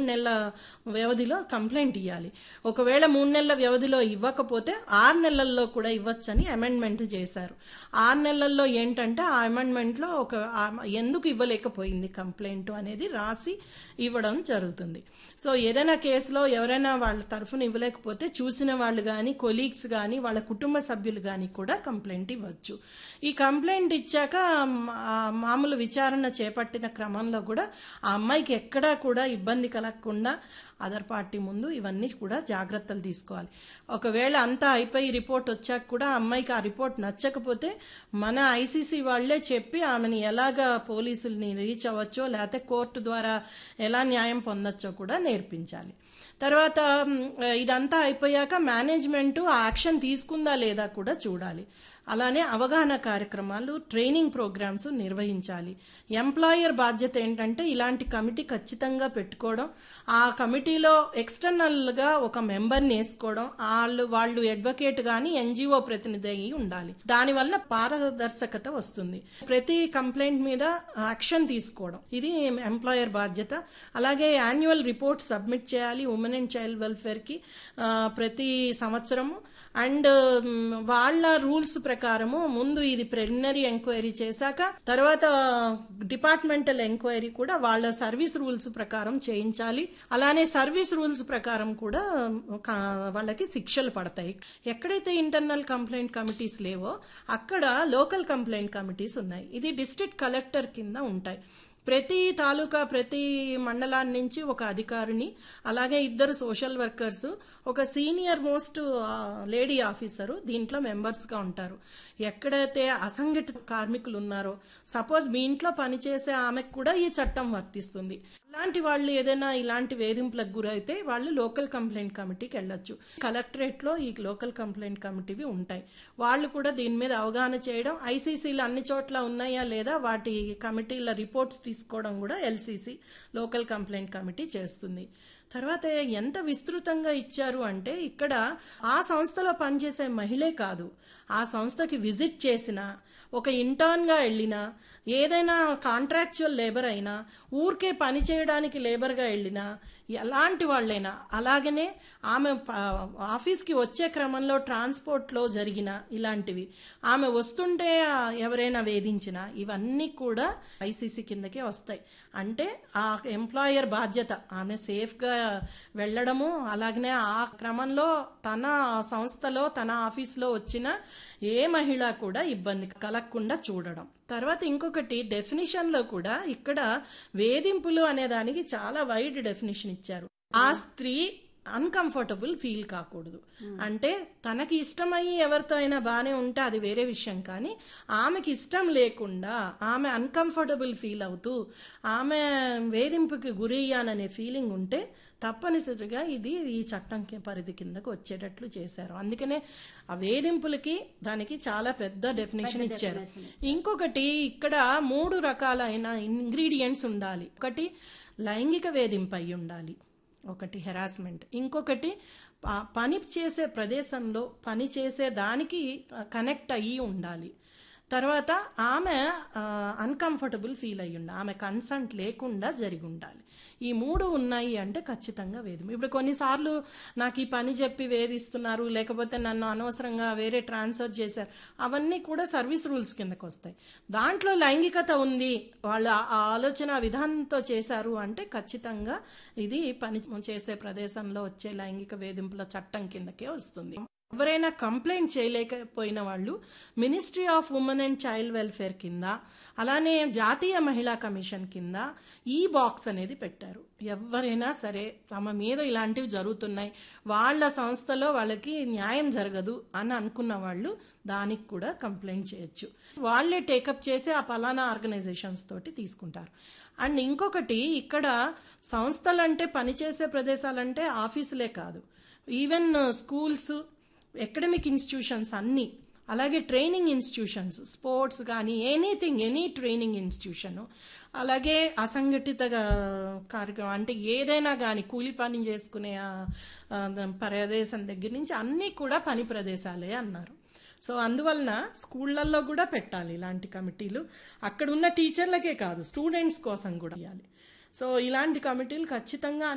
నెలల వ్యవధిలో కంప్లైంట్ ఇవ్వాలి ఒకవేళ మూడు నెలల వ్యవధిలో ఇవ్వకపోతే ఆరు నెలల్లో కూడా ఇవ్వచ్చని అమెండ్మెంట్ చేశారు ఆరు నెలల్లో ఏంటంటే ఆ అమెండ్మెంట్లో ఒక ఆ- ఎందుకు ఇవ్వలేకపోయింది కంప్లైంట్ అనేది రాసి ఇవ్వడం జరుగుతుంది సో ఏదైనా కేసులో ఎవరైనా వాళ్ళ తరఫున ఇవ్వలేకపోతే చూసిన వాళ్ళు కానీ కొలీగ్స్ కానీ వాళ్ళ కుటుంబ సభ్యులు కానీ కూడా కంప్లైంట్ ఇవ్వచ్చు ఈ కంప్లైంట్ ఇచ్చాక మ- ఆ మామూలు విచారణ చేపట్టిన క్రమంలో కూడా ఆ అమ్మాయికి ఎక్కడా కూడా ఇబ్బంది కలగకుండా అదర్ పార్టీ ముందు ఇవన్నీ కూడా జాగ్రత్తలు తీసుకోవాలి ఒకవేళ అంతా అయిపోయి రిపోర్ట్ వచ్చాక కూడా ఆ అమ్మాయికి ఆ రిపోర్ట్ నచ్చకపోతే మన ఐసీసీ వాళ్లే చెప్పి ఆమెని ఎలాగా పోలీసుల్ని రీచ్ అవ్వచ్చో లేకపోతే కోర్టు ద్వారా ఎలా న్యాయం పొందొచ్చో కూడా నేర్పించాలి తర్వాత మ్, ఇదంతా అయిపోయాక మేనేజ్మెంట్ ఆ యాక్షన్ తీసుకుందా లేదా కూడా చూడాలి అలానే అవగాహన కార్యక్రమాలు ట్రైనింగ్ ప్రోగ్రామ్స్ నిర్వహించాలి ఎంప్లాయర్ బాధ్యత ఏంటంటే ఇలాంటి కమిటీ ఖచ్చితంగా పెట్టుకోవడం ఆ కమిటీలో ఎక్స్టర్నల్ గా ఒక మెంబర్ని వేసుకోవడం వాళ్ళు వాళ్ళు అడ్వకేట్ గాని ఎన్జిఓ ప్రతినిధి అయి ఉండాలి దానివల్ల పారదర్శకత వస్తుంది ప్రతి కంప్లైంట్ మీద యాక్షన్ తీసుకోవడం ఇది ఎంప్లాయర్ బాధ్యత అలాగే యాన్యువల్ రిపోర్ట్ సబ్మిట్ చేయాలి ఉమెన్ అండ్ చైల్డ్ వెల్ఫేర్ కి ఆ, ప్రతి సంవత్సరము అండ్ మ్, వాళ్ళ రూల్స్ ప్రకారము ముందు ఇది ప్రిలిమినరీ ఎంక్వైరీ చేశాక తర్వాత డిపార్ట్మెంటల్ ఎంక్వైరీ కూడా వాళ్ళ సర్వీస్ రూల్స్ ప్రకారం చేయించాలి అలానే సర్వీస్ రూల్స్ ప్రకారం కూడా కా- వాళ్ళకి శిక్షలు పడతాయి ఎక్కడైతే ఇంటర్నల్ కంప్లైంట్ కమిటీస్ లేవో అక్కడ లోకల్ కంప్లైంట్ కమిటీస్ ఉన్నాయి ఇది డిస్ట్రిక్ట్ కలెక్టర్ కింద ఉంటాయి ప్రతి తాలూకా ప్రతి మండలాన్ని నుంచి ఒక అధికారిని అలాగే ఇద్దరు సోషల్ వర్కర్స్ ఒక సీనియర్ మోస్ట్ లేడీ ఆఫీసరు దీంట్లో మెంబర్స్గా ఉంటారు ఎక్కడైతే అసంఘటిత కార్మికులు ఉన్నారో సపోజ్ మీ ఇంట్లో పనిచేసే ఆమెకు కూడా ఈ చట్టం వర్తిస్తుంది అలాంటి వాళ్ళు ఏదైనా ఇలాంటి వేధింపులకు గురైతే వాళ్ళు లోకల్ కంప్లైంట్ కమిటీకి వెళ్ళొచ్చు కలెక్టరేట్ లో ఈ లోకల్ కంప్లైంట్ కమిటీవి ఉంటాయి వాళ్ళు కూడా దీని మీద అవగాహన చేయడం ఐసీసీలు అన్ని చోట్ల ఉన్నాయా లేదా వాటి కమిటీల రిపోర్ట్స్ తీసుకోవడం కూడా ఎల్సీసీ లోకల్ కంప్లైంట్ కమిటీ చేస్తుంది తర్వాత ఎంత విస్తృతంగా ఇచ్చారు అంటే ఇక్కడ ఆ సంస్థలో పనిచేసే మహిళే కాదు ఆ సంస్థకి విజిట్ చేసిన ఒక ఇంటర్న్ గా వెళ్ళినా ఏదైనా కాంట్రాక్చువల్ లేబర్ అయినా ఊరికే పని చేయడానికి లేబర్గా వెళ్ళినా ఎలాంటి వాళ్ళైనా అలాగనే ఆమె ప- ఆఫీస్కి వచ్చే క్రమంలో ట్రాన్స్పోర్ట్లో జరిగిన ఇలాంటివి ఆమె వస్తుంటే ఆ, ఎవరైనా వేధించినా ఇవన్నీ కూడా ఐసీసీ కిందకే వస్తాయి అంటే ఆ ఎంప్లాయర్ బాధ్యత ఆమె సేఫ్గా వెళ్ళడము అలాగనే ఆ క్రమంలో తన సంస్థలో తన ఆఫీస్లో వచ్చిన ఏ మహిళ కూడా ఇబ్బంది కలగకుండా చూడడం తర్వాత ఇంకొకటి డెఫినిషన్ లో కూడా ఇక్కడ వేధింపులు అనే దానికి చాలా వైడ్ డెఫినేషన్ ఇచ్చారు ఆ స్త్రీ అన్కంఫర్టబుల్ ఫీల్ కాకూడదు అంటే తనకి ఇష్టమయ్యి ఎవరితో అయినా బాగానే ఉంటే అది వేరే విషయం కానీ ఆమెకి ఇష్టం లేకుండా ఆమె అన్కంఫర్టబుల్ ఫీల్ అవుతూ ఆమె వేధింపుకి గురి అయ్యాననే ఫీలింగ్ ఉంటే తప్పనిసరిగా ఇది ఈ చట్టం కి- పరిధి కిందకు వచ్చేటట్లు చేశారు అందుకనే ఆ వేధింపులకి దానికి చాలా పెద్ద డెఫినేషన్ ఇచ్చారు ఇంకొకటి ఇక్కడ మూడు రకాలైన ఇంగ్రీడియంట్స్ ఉండాలి ఒకటి లైంగిక వేధింపు అయి ఉండాలి ఒకటి హెరాస్మెంట్ ఇంకొకటి ప- పని చేసే ప్రదేశంలో పని చేసే దానికి కనెక్ట్ అయ్యి ఉండాలి తర్వాత ఆమె అన్కంఫర్టబుల్ ఫీల్ అయ్యి ఉండాలి ఆమె కన్సంట్ లేకుండా జరిగి ఉండాలి ఈ మూడు ఉన్నాయి అంటే ఖచ్చితంగా వేధింపు ఇప్పుడు కొన్నిసార్లు నాకు ఈ పని చెప్పి వేధిస్తున్నారు లేకపోతే నన్ను అనవసరంగా వేరే ట్రాన్స్ఫర్ చేశారు అవన్నీ కూడా సర్వీస్ రూల్స్ కిందకు వస్తాయి దాంట్లో లైంగికత ఉంది వాళ్ళ ఆ ఆలోచన విధానంతో చేశారు అంటే ఖచ్చితంగా ఇది పని చేసే ప్రదేశంలో వచ్చే లైంగిక వేధింపుల చట్టం కిందకే వస్తుంది ఎవరైనా కంప్లైంట్ చేయలేకపోయిన వాళ్ళు ministry of women and child welfare కింద అలానే జాతీయ మహిళా కమిషన్ కింద ఈ బాక్స్ అనేది పెట్టారు ఎవరైనా సరే తమ మీద ఇలాంటివి జరుగుతున్నాయి వాళ్ళ సంస్థలో వాళ్ళకి న్యాయం జరగదు అని అనుకున్న వాళ్ళు దానికి కూడా కంప్లైంట్ చేయొచ్చు వాళ్ళే టేకప్ చేసి ఆ పలానా ఆర్గనైజేషన్స్ తోటి తీసుకుంటారు అండ్ ఇంకొకటి ఇక్కడ సంస్థలంటే పనిచేసే ప్రదేశాలంటే ఆఫీసులే కాదు ఈవెన్ స్కూల్స్ ఎకడమిక్ ఇన్స్టిట్యూషన్స్ అన్నీ అలాగే ట్రైనింగ్ ఇన్స్టిట్యూషన్స్ స్పోర్ట్స్ కానీ ఎనీథింగ్ ఎనీ ట్రైనింగ్ ఇన్స్టిట్యూషన్ అలాగే అసంఘటిత కార్యక్రమం అంటే ఏదైనా కానీ కూలి పని చేసుకునే ఆ, ఆ, ప్రదేశం దగ్గర నుంచి అన్నీ కూడా పని ప్రదేశాలే అన్నారు సో అందువలన స్కూళ్ళల్లో కూడా పెట్టాలి ఇలాంటి కమిటీలు అక్కడ ఉన్న టీచర్లకే కాదు స్టూడెంట్స్ కోసం కూడా ఇవ్వాలి సో ఇలాంటి కమిటీలు ఖచ్చితంగా